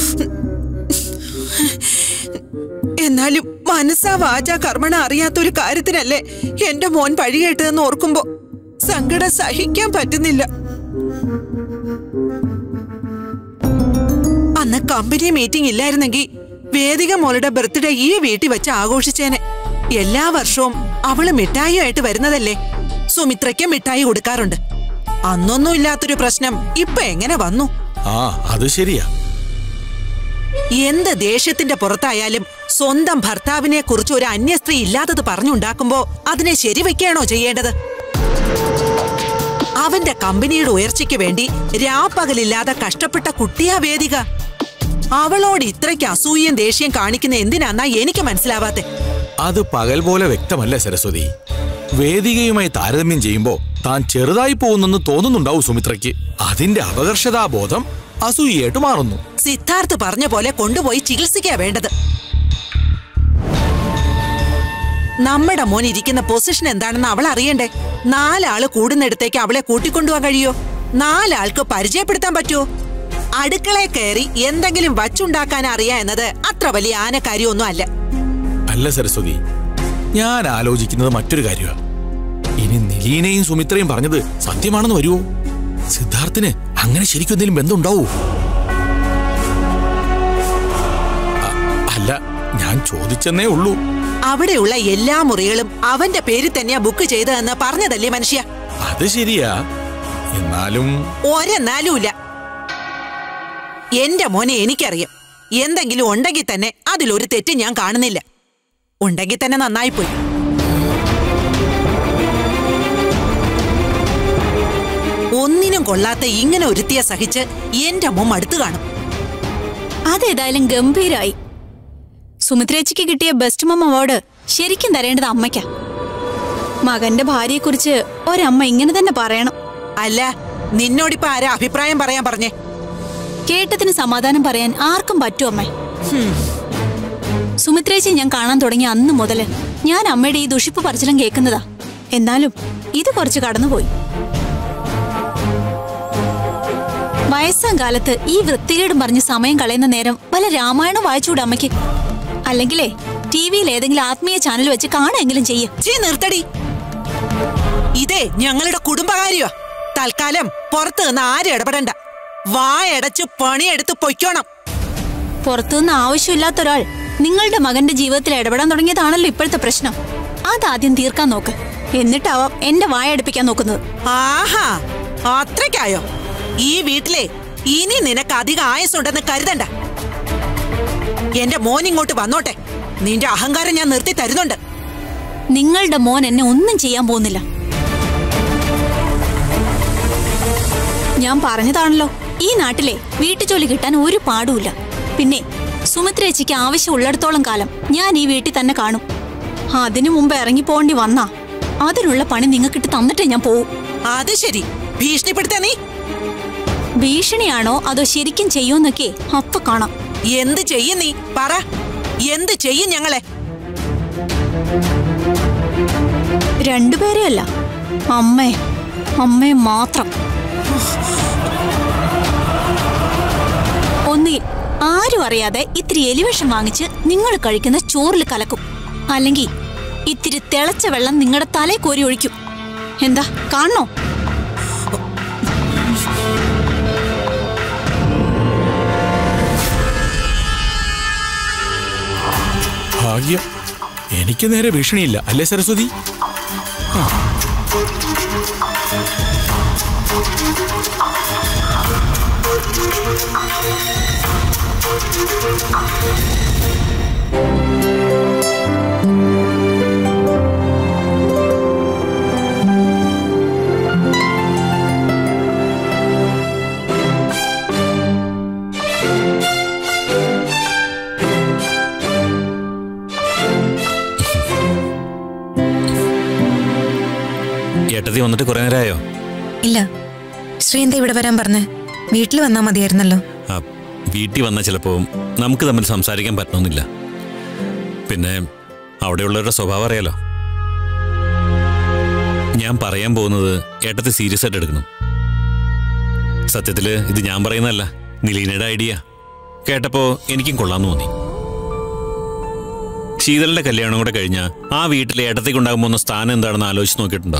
എന്നാലും മനസ്സാ വാച കർമ്മണ അറിയാത്ത ഒരു കാര്യത്തിനല്ലേ എന്റെ മോൻ വഴികേട്ടതെന്ന് ഓർക്കുമ്പോ സങ്കടം സഹിക്കാൻ പറ്റുന്നില്ല അന്ന് കമ്പനി മീറ്റിംഗ് ഇല്ലായിരുന്നെങ്കിൽ വേദിക മോളുടെ ബർത്ത്ഡേ ഈ വീട്ടിൽ വെച്ച് ആഘോഷിച്ചേനെ എല്ലാ വർഷവും അവള് മിഠായിയായിട്ട് വരുന്നതല്ലേ സുമിത്രയ്ക്ക് മിഠായി കൊടുക്കാറുണ്ട് അന്നൊന്നും ഇല്ലാത്തൊരു പ്രശ്നം ഇപ്പൊ എങ്ങനെ വന്നു ആ അത് ശരിയാ എന്ത് ദേഷ്യത്തിന്റെ പുറത്തായാലും സ്വന്തം ഭർത്താവിനെ കുറിച്ച് ഒരു അന്യസ്ത്രീ ഇല്ലാത്തത് പറഞ്ഞുണ്ടാക്കുമ്പോ അതിനെ ശരിവെക്കുകയാണോ ചെയ്യേണ്ടത് അവന്റെ കമ്പനിയുടെ ഉയർച്ചയ്ക്ക് വേണ്ടി രാപ്പകലില്ലാതെ കഷ്ടപ്പെട്ട കുട്ടിയാ വേദിക അവളോട് ഇത്രയ്ക്ക് അസൂയയും ദേഷ്യം കാണിക്കുന്ന എന്തിനാന്നാ എനിക്ക് മനസ്സിലാവാത്തെ അത് പകൽ പോലെ വ്യക്തമല്ല സരസ്വതി വേദികയുമായി താരതമ്യം ചെയ്യുമ്പോ താൻ ചെറുതായി പോകുന്നെന്ന് തോന്നുന്നുണ്ടാവും സുമിത്രയ്ക്ക് അതിന്റെ അപകർഷതാബോധം അസൂയയായിട്ട് മാറുന്നു സിദ്ധാർത്ഥ് പറഞ്ഞ പോലെ കൊണ്ടുപോയി ചികിത്സിക്കാ വേണ്ടത് നമ്മുടെ മോൻ ഇരിക്കുന്ന പൊസിഷൻ എന്താണെന്ന് അവൾ അറിയണ്ടേ നാലാള് കൂടുന്നിടത്തേക്ക് അവളെ കൂട്ടിക്കൊണ്ടുപോകാൻ കഴിയോ നാലാൾക്ക് പരിചയപ്പെടുത്താൻ പറ്റുമോ അടുക്കളയിൽ കയറി എന്തെങ്കിലും വച്ചുണ്ടാക്കാൻ അറിയാ എന്നത് അത്ര വലിയ ആനക്കാര്യമൊന്നും അല്ല അല്ല സരസ്വതി ഞാൻ ആലോചിക്കുന്നത് മറ്റൊരു കാര്യമാണ് ഇനി നിലീനയും സുമിത്രയും പറഞ്ഞത് സത്യമാണെന്ന് വരുമോ സിദ്ധാർത്ഥിന് അങ്ങനെ ശരിക്കും എന്തെങ്കിലും ബന്ധമുണ്ടാവോ അ- അല്ല ഞാൻ ചോദിച്ചെന്നേ ഉള്ളൂ അവിടെയുള്ള എല്ലാ മുറികളും അവന്റെ പേരിൽ തന്നെയാ ബുക്ക് ചെയ്തതെന്ന് പറഞ്ഞതല്ലേ മനുഷ്യ അത് ശരിയാ എന്നാലും ഒരെന്നാലുമില്ല എന്റെ മോനെ എനിക്കറിയാം എന്തെങ്കിലും ഉണ്ടെങ്കിൽ തന്നെ അതിലൊരു തെറ്റ് ഞാൻ കാണുന്നില്ല ഉണ്ടെങ്കിൽ തന്നെ നന്നായിപ്പോയി ഒന്നിനും കൊള്ളാത്ത ഇങ്ങനെ ഒരുത്തിയെ സഹിച്ച് എന്റെ മോം അടുത്തു കാണും അതേതായാലും ഗംഭീരായി സുമിത്രേച്ചിക്ക് കിട്ടിയ ബെസ്റ്റ് മം അവാർഡ് ശരിക്കും തരേണ്ടത് അമ്മയ്ക്കാ മകന്റെ ഭാര്യയെക്കുറിച്ച് ഒരമ്മ ഇങ്ങനെ തന്നെ പറയണം അല്ല നിന്നോടിപ്പോ ആരാ അഭിപ്രായം പറയാൻ പറഞ്ഞേ കേട്ടതിന് സമാധാനം പറയാൻ ആർക്കും പറ്റും അമ്മേ സുമിത്രേച്ചി ഞാൻ കാണാൻ തുടങ്ങിയ അന്ന് മുതല് ഞാൻ അമ്മയുടെ ഈ ദുഷിപ്പ് പറച്ചിലും കേൾക്കുന്നതാ എന്നാലും ഇത് കുറച്ച് കടന്നുപോയി വയസ്സാം കാലത്ത് ഈ വൃത്തികേടും പറഞ്ഞ് സമയം കളയുന്ന നേരം വല്ല രാമായണം വായിച്ചുകൂടെ അമ്മയ്ക്ക് അല്ലെങ്കിലേ ടി വിയിൽ ഏതെങ്കിലും ആത്മീയ ചാനൽ വെച്ച് കാണുമെങ്കിലും ചെയ്യ ചീ നിർത്തടി ഇതേ ഞങ്ങളുടെ കുടുംബകാര്യോ തൽക്കാലം പുറത്ത് നിന്ന് ആരും ഇടപെടണ്ട വായടച്ച് പണിയെടുത്ത് പൊയ്ക്കോണം പുറത്തുനിന്ന് ആവശ്യമില്ലാത്ത ഒരാൾ നിങ്ങളുടെ മകന്റെ ജീവിതത്തിൽ ഇടപെടാൻ തുടങ്ങിയതാണല്ലോ ഇപ്പോഴത്തെ പ്രശ്നം അതാദ്യം തീർക്കാൻ നോക്ക് എന്നിട്ടാവാം എന്റെ വായ അടുപ്പിക്കാൻ നോക്കുന്നത് ആഹാ അത്രയ്ക്കായോ ഈ വീട്ടിലെ ഇനി നിനക്ക് അധികം ആയുസുണ്ടെന്ന് കരുതണ്ട എന്റെ മോൻ ഇങ്ങോട്ട് വന്നോട്ടെ നിന്റെ അഹങ്കാരം ഞാൻ നിർത്തി തരുന്നുണ്ട് നിങ്ങളുടെ മോൻ എന്നെ ഒന്നും ചെയ്യാൻ പോകുന്നില്ല ഞാൻ പറഞ്ഞതാണല്ലോ ഈ നാട്ടിലെ വീട്ടുജോലി കിട്ടാൻ ഒരു പാടുമില്ല പിന്നെ സുമിത്രേച്ചിക്ക് ആവശ്യമുള്ളിടത്തോളം കാലം ഞാൻ ഈ വീട്ടിൽ തന്നെ കാണും അതിനു മുമ്പ് ഇറങ്ങി പോകേണ്ടി വന്നാ അതിനുള്ള പണി നിങ്ങൾക്കിട്ട് തന്നിട്ടേ ഞാൻ പോവും അത് ശരി ഭീഷണിപ്പെടുത്ത നീ ഭീഷണിയാണോ അതോ ശരിക്കും ചെയ്യുമെന്നൊക്കെ അപ്പൊ കാണാം എന്ത് ചെയ്യും നീ പറ എന്ത് ചെയ്യും ഞങ്ങളെ രണ്ടുപേരെയല്ല അമ്മേ അമ്മയെ മാത്രം ഒന്നുകിൽ ആരും അറിയാതെ ഇത്തിരി എലിവിഷം വാങ്ങിച്ച് നിങ്ങൾ കഴിക്കുന്ന ചോറിൽ കലക്കും അല്ലെങ്കിൽ ഇത്തിരി തിളച്ച വെള്ളം നിങ്ങളുടെ തലേ കോരി ഒഴിക്കും എന്താ കാണണോ ഭാഗ്യം എനിക്ക് നേരെ ഭീഷണിയില്ല അല്ലേ സരസ്വതി ഏട്ടത്തി വന്നിട്ട് കുറെ നേരമായോ ഇല്ല ശ്രീ എന്താ ഇവിടെ വരാൻ പറഞ്ഞേ വീട്ടിൽ വന്നാൽ മതിയായിരുന്നല്ലോ ആ വീട്ടിൽ വന്നാൽ ചിലപ്പോൾ നമുക്ക് തമ്മിൽ സംസാരിക്കാൻ പറ്റണമെന്നില്ല പിന്നെ അവിടെയുള്ളവരുടെ സ്വഭാവം അറിയാലോ ഞാൻ പറയാൻ പോകുന്നത് ഏട്ടത്തെ സീരിയസ് ആയിട്ട് എടുക്കണം സത്യത്തിൽ ഇത് ഞാൻ പറയുന്നതല്ല നിലീനയുടെ ഐഡിയ കേട്ടപ്പോ എനിക്കും കൊള്ളാന്ന് തോന്നി ശീതളിന്റെ കല്യാണം കൂടെ കഴിഞ്ഞ ആ വീട്ടിലെ ഏട്ടത്തേക്കുണ്ടാകാൻ പോകുന്ന സ്ഥാനം എന്താണെന്ന് ആലോചിച്ച് നോക്കിയിട്ടുണ്ടോ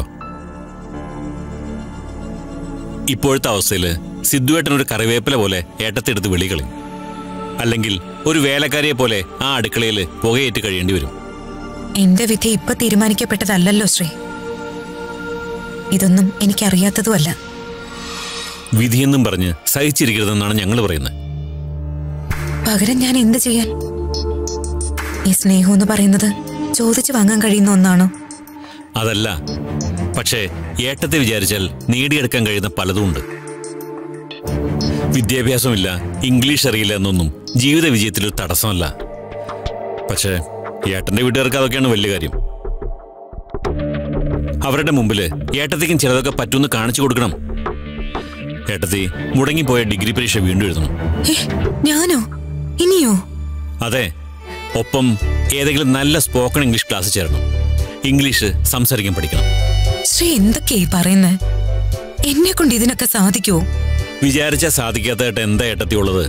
ഇപ്പോഴത്തെ അവസ്ഥയില് സിദ്ധുവേട്ടൻ ഒരു കറിവേപ്പില പോലെ ഏട്ടത്തെടുത്ത് വെളികളി അല്ലെങ്കിൽ ഒരു വേലക്കാരിയെ പോലെ ആ അടുക്കളയിൽ പുകയേറ്റ് കഴിയേണ്ടി വരും എന്റെ വിധി ഇപ്പൊ തീരുമാനിക്കപ്പെട്ടതല്ലല്ലോ ശ്രീ ഇതൊന്നും എനിക്കറിയാത്തതുമല്ല വിധിയെന്നും പറഞ്ഞ് സഹിച്ചിരിക്കരുതെന്നാണ് ഞങ്ങൾ പറയുന്നത് പകരം ഞാൻ എന്ത് ചെയ്യാൻ ഈ സ്നേഹം എന്ന് പറയുന്നത് ചോദിച്ചു വാങ്ങാൻ കഴിയുന്ന ഒന്നാണോ അതല്ല പക്ഷേ ഏട്ടത്തെ വിചാരിച്ചാൽ നേടിയെടുക്കാൻ കഴിയുന്ന പലതുമുണ്ട് വിദ്യാഭ്യാസമില്ല ഇംഗ്ലീഷ് അറിയില്ല എന്നൊന്നും ജീവിത വിജയത്തിൽ ഒരു തടസ്സമല്ല പക്ഷേ ഏട്ടന്റെ വീട്ടുകാർക്ക് അതൊക്കെയാണ് വലിയ കാര്യം അവരുടെ മുമ്പില് ഏട്ടത്തേക്കും ചിലതൊക്കെ പറ്റുമെന്ന് കാണിച്ചു കൊടുക്കണം ഏട്ടത്തി മുടങ്ങിപ്പോയ ഡിഗ്രി പരീക്ഷ വീണ്ടും എഴുതണം ഏ ഞാനോ ഇനിയോ അതെ ഒപ്പം ഏതെങ്കിലും നല്ല സ്പോക്കൺ ഇംഗ്ലീഷ് ക്ലാസ് ചേരണം ഇംഗ്ലീഷ് സംസാരിക്കാൻ പഠിക്കണം ശ്രീ എന്തൊക്കെയായി പറയുന്നേ എന്നെ കൊണ്ട് ഇതിനൊക്കെ സാധിക്കുവോ വിചാരിച്ച സാധിക്കാത്തതായിട്ട് എന്താ ഏട്ടത്തിയുള്ളത്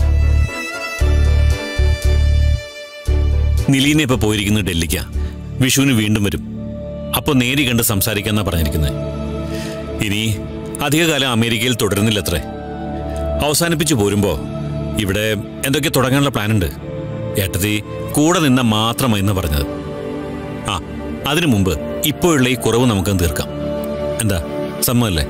നിലീന ഇപ്പൊ പോയിരിക്കുന്നത് ഡൽഹിക്കാ വിഷുവിന് വീണ്ടും വരും അപ്പൊ നേരി കണ്ട് സംസാരിക്കാന്നാ പറഞ്ഞിരിക്കുന്നത് ഇനി അധികകാലം അമേരിക്കയിൽ തുടരുന്നില്ലത്രേ അവസാനിപ്പിച്ചു പോരുമ്പോ ഇവിടെ എന്തൊക്കെ തുടങ്ങാനുള്ള പ്ലാനുണ്ട് ഏട്ടത്തി കൂടെ നിന്ന മാത്രമെന്ന് പറഞ്ഞത് ആ അതിനു മുമ്പ് ഇപ്പോഴുള്ള ഈ കുറവ് നമുക്ക് തീർക്കാം എന്താ സമ്മതല്ലേ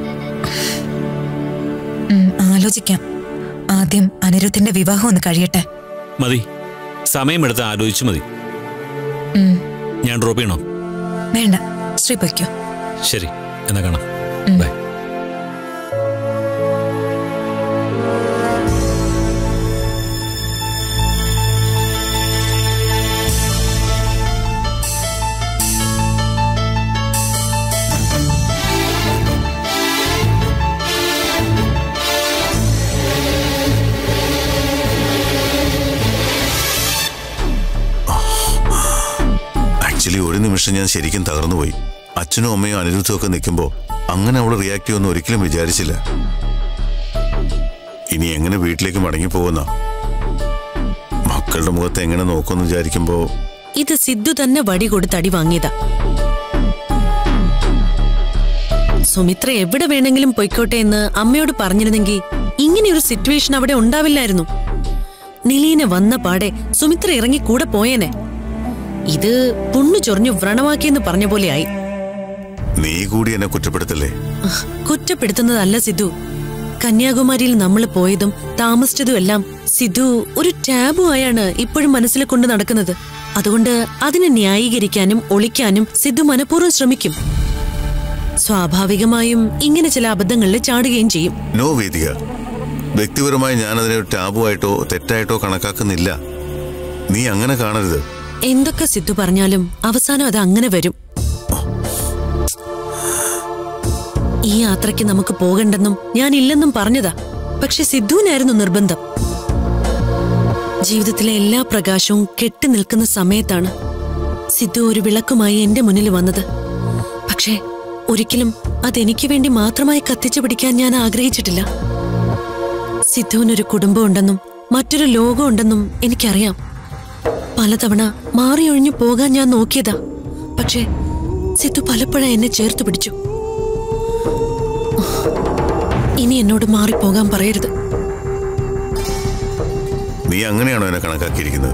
ഉം, ആലോചിക്കാം ആദ്യം അനിരുദ്ധിന്റെ വിവാഹം ഒന്ന് കഴിയട്ടെ മതി സമയമെടുത്ത് ആലോചിച്ചു മതി ഉം, ഞാൻ ഡ്രോപ്പ് ചെയ്യണോ വേണ്ട ശ്രീ പൊയ്ക്കോ ശരി എന്നാ കാണാം ബൈ ആക്ച്വലി ഒരു നിമിഷം ഞാൻ ശരിക്കും തകർന്നുപോയി അച്ഛനും അമ്മയും അനിരുദ്ധവും ഒക്കെ നിൽക്കുമ്പോൾ അങ്ങനെ അവൾ റിയാക്ട് ചെയ്യുമെന്ന് ഒരിക്കലും വിചാരിച്ചില്ല ഇനി എങ്ങനെ വീട്ടിലേക്ക് മടങ്ങി പോകുന്ന മക്കളുടെ മുഖത്ത് എങ്ങനെ നോക്കുമെന്ന് വിചാരിക്കുമ്പോൾ ഇത് സിദ്ധു തന്നെ വടി കൊടുത്ത് അടി വാങ്ങിയതാ സുമിത്ര എവിടെ വേണമെങ്കിലും പൊയ്ക്കോട്ടെ എന്ന് അമ്മയോട് പറഞ്ഞിരുന്നെങ്കിൽ ഇങ്ങനെയൊരു സിറ്റുവേഷൻ അവിടെ ഉണ്ടാവില്ലായിരുന്നു നിലീന വന്ന പാടെ സുമിത്ര ഇറങ്ങി കൂടെ പോയേനെ ഇത് പുണ്ണു ചൊറിഞ്ഞു വ്രണമാക്കിയെന്ന് പറഞ്ഞ പോലെയായി നീ കൂടി എന്നെ കുറ്റപ്പെടുത്തല്ലേ അഹ്, കുറ്റപ്പെടുത്തുന്നതല്ല സിദ്ധു കന്യാകുമാരിയിൽ നമ്മൾ പോയതും താമസിച്ചതും എല്ലാം സിദ്ധു ഒരു ടാബു ആയാണ് ഇപ്പോഴും മനസ്സിൽ കൊണ്ട് നടക്കുന്നത് അതുകൊണ്ട് അതിനെ ന്യായീകരിക്കാനും ഒളിക്കാനും സിദ്ധു മനഃപൂർവ്വം ശ്രമിക്കും സ്വാഭാവികമായും ഇങ്ങനെ ചില അബദ്ധങ്ങളിൽ ചാടുകയും ചെയ്യും നോ വേദിക വ്യക്തിപരമായി ഞാനതിനെ ഒരു ടാബുവായിട്ടോ തെറ്റായിട്ടോ കണക്കാക്കുന്നില്ല നീ അങ്ങനെ കാണരുത് എന്തൊക്കെ സിദ്ധു പറഞ്ഞാലും അവസാനം അത് അങ്ങനെ വരും ഈ യാത്രയ്ക്ക് നമുക്ക് പോകണ്ടെന്നും ഞാൻ ഇല്ലെന്നും പറഞ്ഞതാ പക്ഷെ സിദ്ധുവിനായിരുന്നു നിർബന്ധം ജീവിതത്തിലെ എല്ലാ പ്രകാശവും കെട്ടി നിൽക്കുന്ന സമയത്താണ് സിദ്ധു ഒരു വിളക്കുമായി എന്റെ മുന്നിൽ വന്നത് പക്ഷേ ഒരിക്കലും അതെനിക്ക് വേണ്ടി മാത്രമായി കത്തിച്ചു പിടിക്കാൻ ഞാൻ ആഗ്രഹിച്ചിട്ടില്ല സിദ്ധുവിനൊരു കുടുംബമുണ്ടെന്നും മറ്റൊരു ലോകമുണ്ടെന്നും എനിക്കറിയാം പലതവണ മാറിയൊഴിഞ്ഞു പോകാൻ ഞാൻ നോക്കിയതാ പക്ഷേ സിദ്ധു പലപ്പോഴും എന്നെ ചേർത്ത് പിടിച്ചു ഇനി എന്നോട് മാറിപ്പോകാൻ പറയരുത് നീ അങ്ങനെയാണോ എന്നെ കണക്കാക്കിയിരിക്കുന്നത്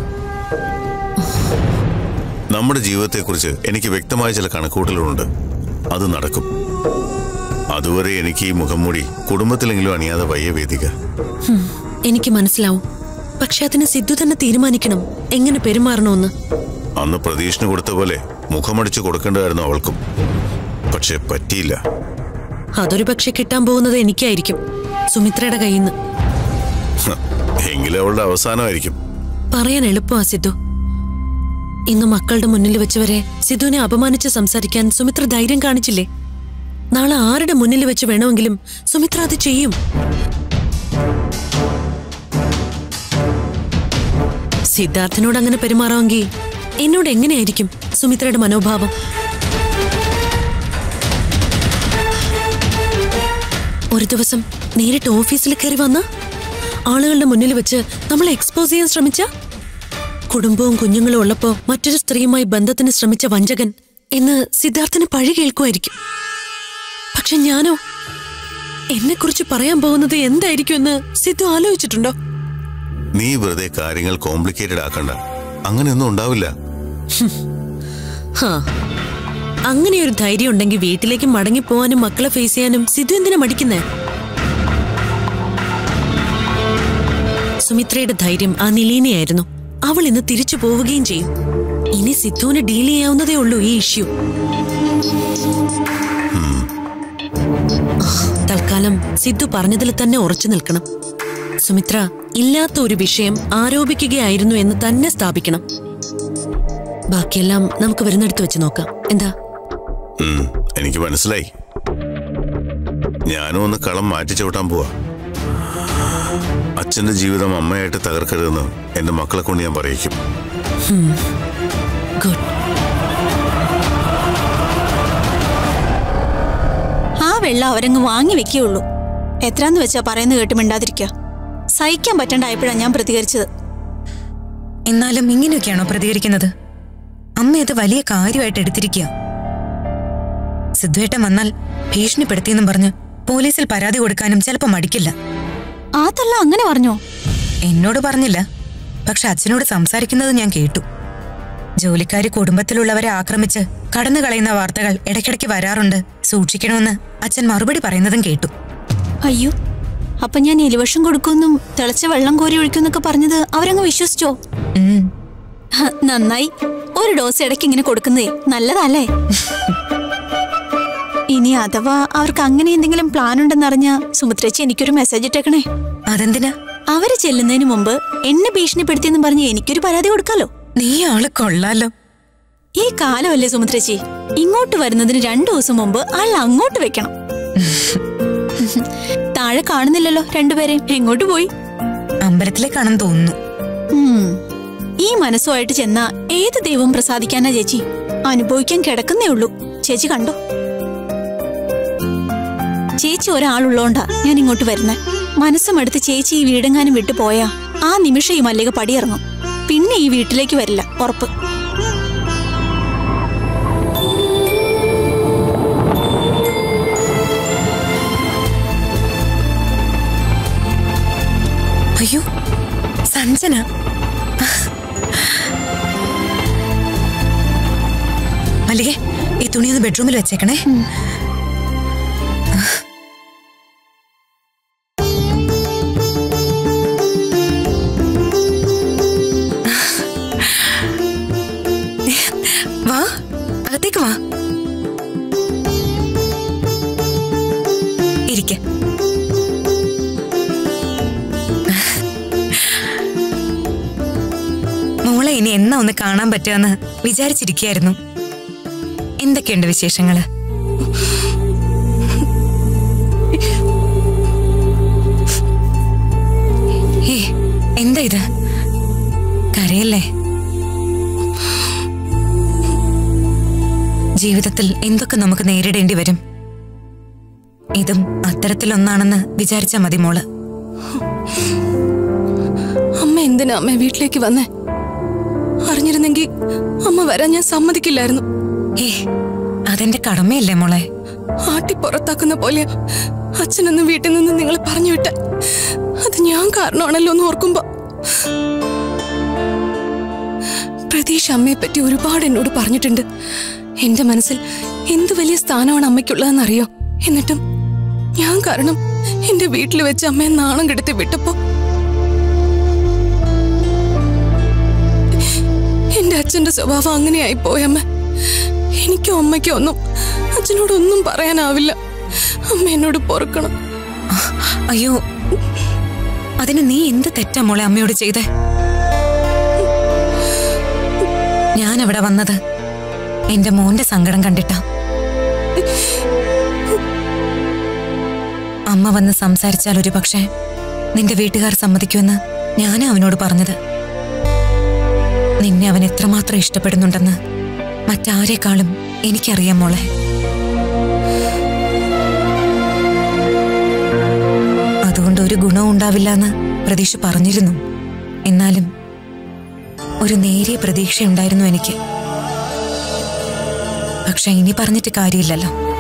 നമ്മുടെ ജീവിതത്തെക്കുറിച്ച് എനിക്ക് വ്യക്തമായ ചില കണക്കൂട്ടലുകളുണ്ട് അത് നടക്കും അതുവരെ എനിക്ക് ഈ മുഖംമൂടി കുടുംബത്തിലെങ്കിലും അണിയാതെ വയ്യ വേദിക ഹും, എനിക്ക് മനസ്സിലാവും പക്ഷെ അതിന് സിദ്ധു തന്നെ തീരുമാനിക്കണം എങ്ങനെ പെരുമാറണമെന്ന് അന്ന് പ്രതീക്ഷന് കൊടുത്ത പോലെ മുഖമടിച്ച് കൊടുക്കേണ്ടതായിരുന്നു അവൾക്കും പക്ഷെ പറ്റിയില്ല അതൊരു പക്ഷെ കിട്ടാൻ പോകുന്നത് എനിക്കായിരിക്കും സുമിത്രയുടെ കയ്യിൽ നിന്ന് ഹ്, എങ്കിലും അവളുടെ അവസാനമായിരിക്കും പറയാൻ എളുപ്പമാ സിദ്ധു ഇന്ന് മക്കളുടെ മുന്നിൽ വെച്ച് വരെ സിദ്ധുവിനെ അപമാനിച്ച് സംസാരിക്കാൻ സുമിത്ര ധൈര്യം കാണിച്ചില്ലേ നാളെ ആരുടെ മുന്നിൽ വെച്ച് വേണമെങ്കിലും സുമിത്ര അത് ചെയ്യും സിദ്ധാർത്ഥനോട് അങ്ങനെ പെരുമാറാമെങ്കിൽ എന്നോട് എങ്ങനെയായിരിക്കും സുമിത്രയുടെ മനോഭാവം ഒരു ദിവസം നേരിട്ട് ഓഫീസിൽ കയറി വന്ന ആളുകളുടെ മുന്നിൽ വെച്ച് നമ്മളെ എക്സ്പോസ് ചെയ്യാൻ ശ്രമിച്ച കുടുംബവും കുഞ്ഞുങ്ങളും ഉള്ളപ്പോ മറ്റൊരു സ്ത്രീയുമായി ബന്ധത്തിന് ശ്രമിച്ച വഞ്ചകൻ എന്ന് സിദ്ധാർത്ഥന് പഴി കേൾക്കുമായിരിക്കും പക്ഷെ ഞാനോ എന്നെക്കുറിച്ച് പറയാൻ പോകുന്നത് എന്തായിരിക്കും എന്ന് സിദ്ധു ആലോചിച്ചിട്ടുണ്ടോ നീ വെറുതെ കാര്യങ്ങൾ കോംപ്ലിക്കേറ്റഡ് ആക്കണ്ട അങ്ങനെയൊന്നും ഉണ്ടാവില്ല ഹാ അങ്ങനെ ഒരു ധൈര്യം ഉണ്ടെങ്കിൽ വീട്ടിലേക്ക് മടങ്ങി പോവാനും മക്കളെ ഫേസ് ചെയ്യാനും സിദ്ധു എന്തിനാ മടിക്കുന്നേ സുമിത്രയുടെ ധൈര്യം ആ നിലീനയായിരുന്നു അവൾ ഇന്ന് തിരിച്ചു പോവുകയും ചെയ്യും ഇനി സിദ്ധുവിന് ഡീൽ ചെയ്യാവുന്നതേ ഉള്ളൂ ഈ ഇഷ്യൂ തൽക്കാലം സിദ്ധു പറഞ്ഞതിൽ തന്നെ ഉറച്ചു നിൽക്കണം സുമിത്ര ഇല്ലാത്ത ഒരു വിഷയം ആരോപിക്കുകയായിരുന്നു എന്ന് തന്നെ സ്ഥാപിക്കണം ബാക്കിയെല്ലാം നമുക്ക് വരുന്നിടത്ത് വെച്ച് നോക്കാം എന്താ ഉം, എനിക്ക് മനസ്സിലായി ഞാനും ഒന്ന് കളം മാറ്റി ചവിട്ടാൻ പോവാ അച്ഛന്റെ ജീവിതം അമ്മയായിട്ട് തകർക്കരുതെന്ന് എന്റെ മക്കളെ കൊണ്ട് ഞാൻ പറയിക്കും ഗുഡ് ആ വെള്ളം അവരങ്ങ് വാങ്ങി വെക്കുകയുള്ളൂ എത്രാന്ന് വെച്ചാ പറയുന്നത് കേട്ട് മിണ്ടാതിരിക്കുക സഹിക്കാൻ പറ്റണ്ടായപ്പോഴാണ് ഞാൻ പ്രതികരിച്ചത് എന്നാലും ഇങ്ങനെയൊക്കെയാണോ പ്രതികരിക്കുന്നത് അമ്മ അത് വലിയ കാര്യമായിട്ട് എടുത്തിരിക്കുക സിദ്ധുവേട്ടൻ വന്നാൽ ഭീഷണിപ്പെടുത്തിയെന്നും പറഞ്ഞ് പോലീസിൽ പരാതി കൊടുക്കാനും ചിലപ്പോൾ മടിക്കില്ല ആ തള്ള അങ്ങനെ പറഞ്ഞോ എന്നോട് പറഞ്ഞില്ല പക്ഷെ അച്ഛനോട് സംസാരിക്കുന്നത് ഞാൻ കേട്ടു ജോലിക്കാരി കുടുംബത്തിലുള്ളവരെ ആക്രമിച്ച് കടന്നു കളയുന്ന വാർത്തകൾ ഇടയ്ക്കിടയ്ക്ക് വരാറുണ്ട് സൂക്ഷിക്കണമെന്ന് അച്ഛൻ മറുപടി പറയുന്നതും കേട്ടു അയ്യോ അപ്പൊ ഞാൻ എലിവഷം കൊടുക്കുമെന്നും തിളച്ച വെള്ളം കോരി ഒഴിക്കുമെന്നൊക്കെ പറഞ്ഞത് അവരങ്ങ് വിശ്വസിച്ചോ ഉം. ഹ, നന്നായി ഒരു ഡോസ് ഇടയ്ക്ക് ഇങ്ങനെ കൊടുക്കുന്നതേ നല്ലതല്ലേ ഇനി അഥവാ അവർക്ക് അങ്ങനെ എന്തെങ്കിലും പ്ലാൻ ഉണ്ടെന്നറിഞ്ഞ സുമിത്രേച്ചി എനിക്കൊരു മെസ്സേജ് ഇട്ടേക്കണേ അതെന്തിനാ അവര് ചെല്ലുന്നതിന് മുമ്പ് എന്നെ ഭീഷണിപ്പെടുത്തിയെന്ന് പറഞ്ഞ് എനിക്കൊരു പരാതി കൊടുക്കാലോ നീ ആള് കൊള്ളാലോ ഈ കാലമല്ലേ സുമിത്രേച്ചി ഇങ്ങോട്ട് വരുന്നതിന് രണ്ടു ദിവസം മുമ്പ് ആൾ അങ്ങോട്ട് വെക്കണം താഴെ കാണുന്നില്ലല്ലോ രണ്ടുപേരെയും എങ്ങോട്ട് പോയി അമ്പലത്തിലേക്കാണെന്ന് തോന്നുന്നു ഉം. ഈ മനസ്സുമായിട്ട് ചെന്ന ഏത് ദൈവം പ്രസാദിക്കാനാ ചേച്ചി അനുഭവിക്കാൻ കിടക്കുന്നേ ഉള്ളൂ ചേച്ചി കണ്ടോ ചേച്ചി ഒരാളുള്ളോണ്ടാ ഞാൻ ഇങ്ങോട്ട് വരുന്നേ മനസ്സുമെടുത്ത് ചേച്ചി ഈ വീടെങ്ങാനും വിട്ടു പോയാ ആ നിമിഷം ഈ മല്ലിക പടിയിറങ്ങും പിന്നെ ഈ വീട്ടിലേക്ക് വരില്ല ഉറപ്പ് അയ്യോ സഞ്ജന മല്ലികെ ഈ തുണി ഒന്ന് ബെഡ്റൂമിൽ വെച്ചേക്കണേ വാ അകത്തേക്ക് വാ ഇരിക്ക മോളെ ഇനി എന്നാ ഒന്ന് കാണാൻ പറ്റുമെന്ന് വിചാരിച്ചിരിക്കുകയായിരുന്നു എന്തൊക്കെയുണ്ട് വിശേഷങ്ങള് ഏ എന്താ ഇത് കരയല്ലേ ജീവിതത്തിൽ എന്തൊക്കെ നമുക്ക് നേരിടേണ്ടി വരും ഇതും അത്തരത്തിലൊന്നാണെന്ന് വിചാരിച്ചാ മതി മോള് അമ്മ എന്തിനാ അമ്മ വീട്ടിലേക്ക് വന്നേ അറിഞ്ഞിരുന്നെങ്കിൽ അമ്മ വരാൻ ഞാൻ സമ്മതിക്കില്ലായിരുന്നു ഏ അതെന്റെ കടമയല്ലേ മോളെ ആട്ടി പുറത്താക്കുന്ന പോലെ അച്ഛനൊന്ന് വീട്ടിൽ നിന്ന് നിങ്ങൾ പറഞ്ഞു വിട്ട അത് ഞാൻ കാരണമാണല്ലോ എന്ന് ഓർക്കുമ്പോ പ്രതീഷ് അമ്മയെ പറ്റി ഒരുപാട് എന്നോട് പറഞ്ഞിട്ടുണ്ട് എന്റെ മനസ്സിൽ എന്ത് വലിയ സ്ഥാനമാണ് അമ്മയ്ക്കുള്ളതെന്നറിയോ എന്നിട്ടും ഞാൻ കാരണം എന്റെ വീട്ടിൽ വെച്ച് അമ്മയെ നാണം കെടുത്തി വിട്ടപ്പോ എന്റെ അച്ഛന്റെ സ്വഭാവം അങ്ങനെയായി പോയമ്മ എനിക്കോ അമ്മയ്ക്കോ ഒന്നും അച്ഛനോടൊന്നും പറയാനാവില്ല അമ്മ എന്നോട് പൊറുക്കണം അയ്യോ അതിന് നീ എന്ത് തെറ്റാ മോളെ അമ്മയോട് ചെയ്തേ ഞാൻ അവിടെ വന്നത് എന്റെ മോന്റെ സങ്കടം കണ്ടിട്ടാ അമ്മ വന്ന് സംസാരിച്ചാൽ ഒരു പക്ഷേ നിന്റെ വീട്ടുകാർ സമ്മതിക്കുമെന്ന് ഞാനാ അവനോട് പറഞ്ഞത് നിന്നെ അവൻ എത്രമാത്രം ഇഷ്ടപ്പെടുന്നുണ്ടെന്ന് മറ്റാരേക്കാളും എനിക്കറിയാം മോളെ അതുകൊണ്ട് ഒരു ഗുണവും ഉണ്ടാവില്ല എന്ന് പ്രതീക്ഷ പറഞ്ഞിരുന്നു എന്നാലും ഒരു നേരിയ പ്രതീക്ഷയുണ്ടായിരുന്നു എനിക്ക് പക്ഷെ ഇനി പറഞ്ഞിട്ട് കാര്യമില്ലല്ലോ